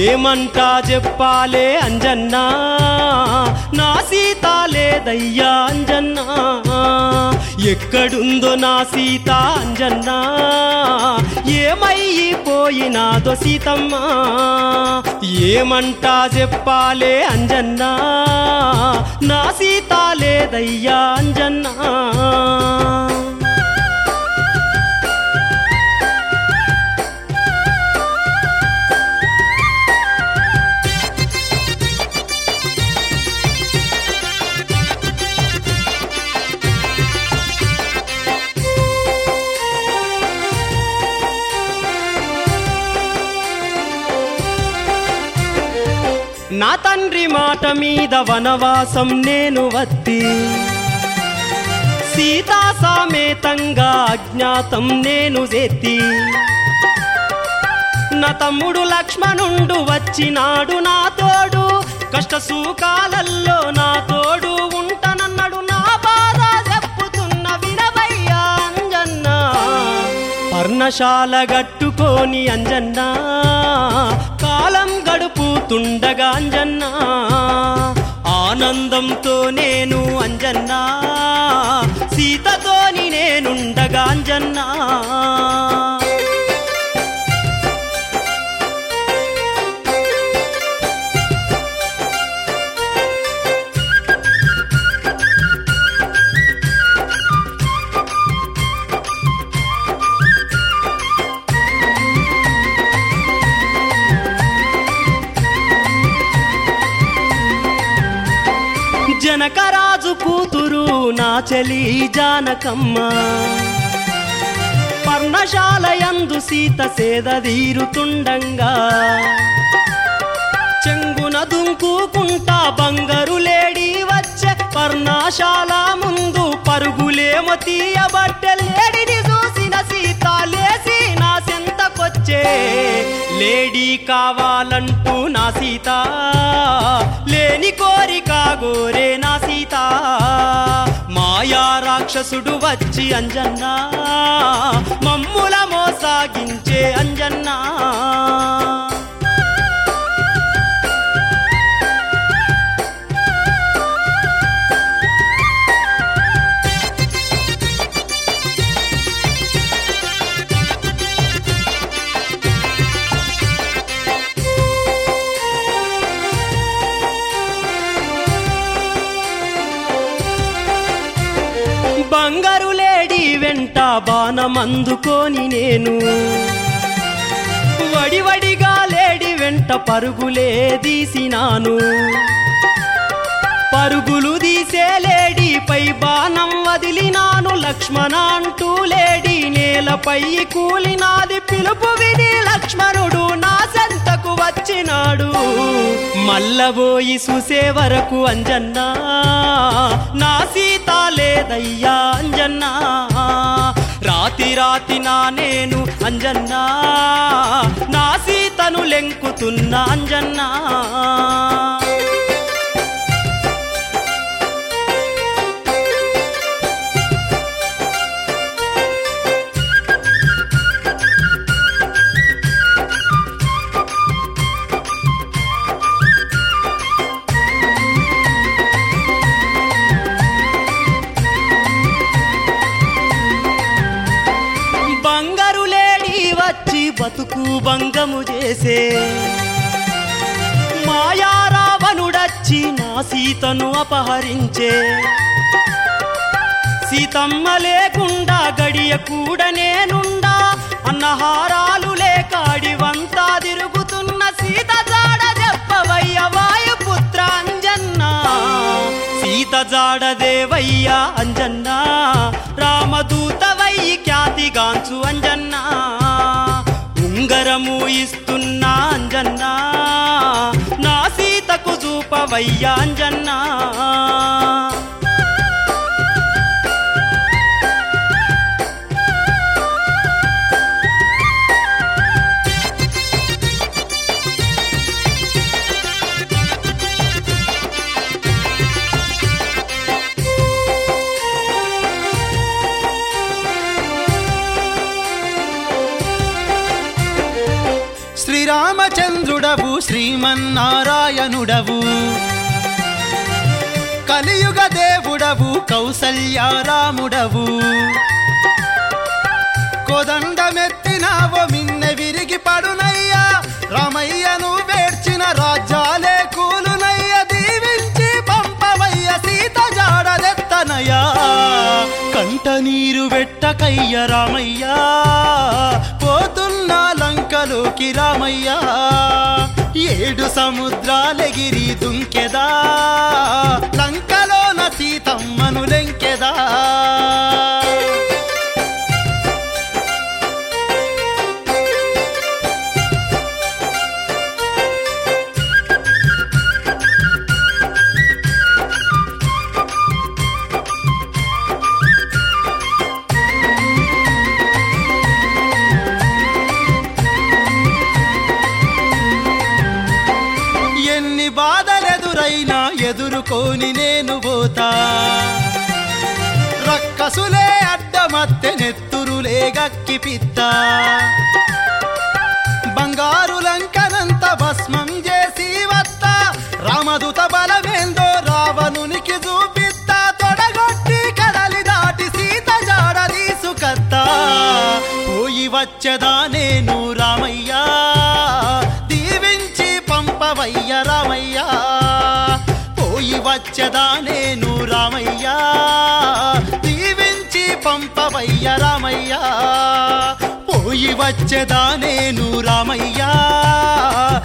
ఏమంటా చెప్పాలే అంజన్నా నా సీత లేదయ్యా అంజన్నా ఎక్కడుందో నా సీత అంజన్నా ఏమైపోయినాదో సీతమ్మ ఏమంటా చెప్పాలే అంజన్నా నా సీత లేదయ్యా అంజన్నా నా తండ్రి మాట మీద వనవాసం నేను వత్తి సీతా సామేతంగా అజ్ఞాతం నేను ఎత్తి నా తమ్ముడు లక్ష్మణుండు వచ్చినాడు నా తోడు కష్ట సుఖాలల్లో నా తోడు ఉంటనన్నాడు నా బాధ చెప్పుతున్న వినవయ్యా అంజన్నా పర్ణశాల గట్టుకొని అంజన్నా కాలం గడుపుతుండగా అంజన్నా ఆనందంతో నేను అంజన్నా సీతతోని నేనుండగా అంజన్నా జనకరాజు కూతురు నా చెలి జానకమ్మ పర్ణశాలయందు సీత సేద తీరుతుండంగా చెంగున దుంకుకుంటా బంగారు లేడి వచ్చే పర్ణశాల ముందు పరుగులేమో తీయబట్టే లేడిని చూసిన సీత లేసి నా సెంతకొచ్చే లేడీ కావాలంటూ నా సీత లేని కోరిక గోరే నా సీత మాయా రాక్షసుడు వచ్చి అంజన్నా మమ్ముల మోసాగించే అంజన్నా బంగారు లేడి వెంట బాణమందుకొని నేను వడివడిగా లేడి వెంట పరుగులే తీసినాను పరుగులు తీసే లేడీపై బాణం వదిలినాను లక్ష్మణ అంటూ లేడీ నేలపై కూలినాది పిలుపు విని లక్ష్మణుడు నా సంతకు వచ్చినాడు మల్లబోయి చూసే వరకు అంజన్నా నా సీత లేదయ్యా అంజన్నా రాతి రాతి నా నేను అంజన్నా నా సీతను లెంకుతున్నా అంజన్నా బంగారు లేడి వచ్చి బతుకు భంగము చేసే మాయా రావణుడచ్చి నా సీతను అపహరించే సీతమ్మ లేకుండా గడియ కూడా నేనుండా అన్నహారాలు లేక అడివంతా తిరుగుతున్న సీత జాడ చెప్పవయ్య వాయుపుత్ర అంజన్నా సీత జాడ దేవయ్య అంజన్నా రామదూతవయ్యి ఖ్యాతిగాంచు అంజన్నా ఉంగరము ఇస్తున్నా అంజన్నా నా సీతకు చూపవయ్య అంజన్నా శ్రీరామచంద్రుడవు శ్రీమన్నారాయణుడవు కలియుగ దేవుడవు కౌసల్యారాముడవు కోదండమెత్తినావో మిన్నె విరిగి పడునయ్యా రామయ్యను వేడ్చిన రాజ్యాలే కూలునయ్య దీవించి పంపవయ్య సీత జాడదెత్తనయ్యా కంట నీరు వెట్టకయ్య రామయ్యా పోతున్న లంకలోకి రామయ్యా ఏడు సముద్రాలెగిరి దుంకెదా లంకలోన సీతమ్మను లెంకెదా ఎన్ని బాధలెదురైనా ఎదుర్కొని నేను పోతా రక్కసులే అడ్డమత్తె నెత్తురులే గక్కి పిత్త బంగారు లంకనంత భస్మం చేసి వత్తా రామదూత బలమేందో రావణునికి చూపిత్తా తొడగొట్టి కడలి దాటి సీత జాడ తీసుకత్తా పోయి వచ్చదా నేను రామయ్యా దీవించి పంపవయ్య రామయ్యా పోయి వచ్చదా నేను రామయ్యా దీవించి పంపవయ్య రామయ్యా పోయి వచ్చదా నేను రామయ్యా